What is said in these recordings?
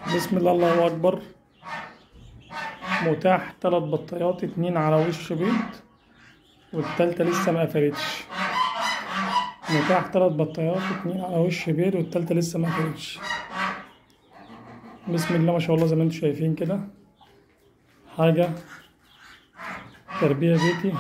بسم الله الله أكبر متاح تلات بطايات اتنين على وش بيض والتالتة لسه ما قفلتش متاح تلات بطايات اتنين على وش بيض والتالتة لسه ما قفلتش بسم الله ما شاء الله زي ما انتم شايفين كده حاجة تربية بيتي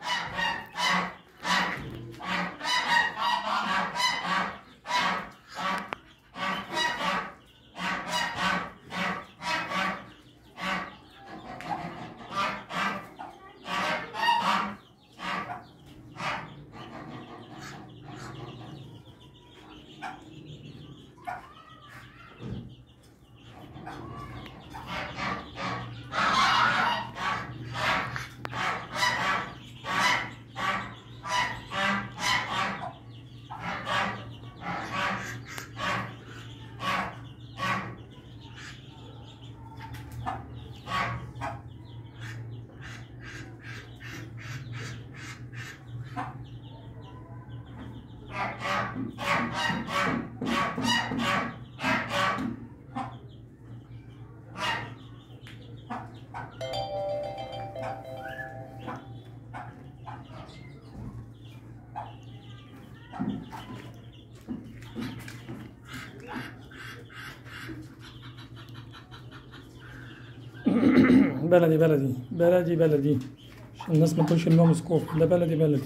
بلدي بلدي بلدي بلدي عشان الناس ما تقولش ان هو مسكوف ده بلدي بلدي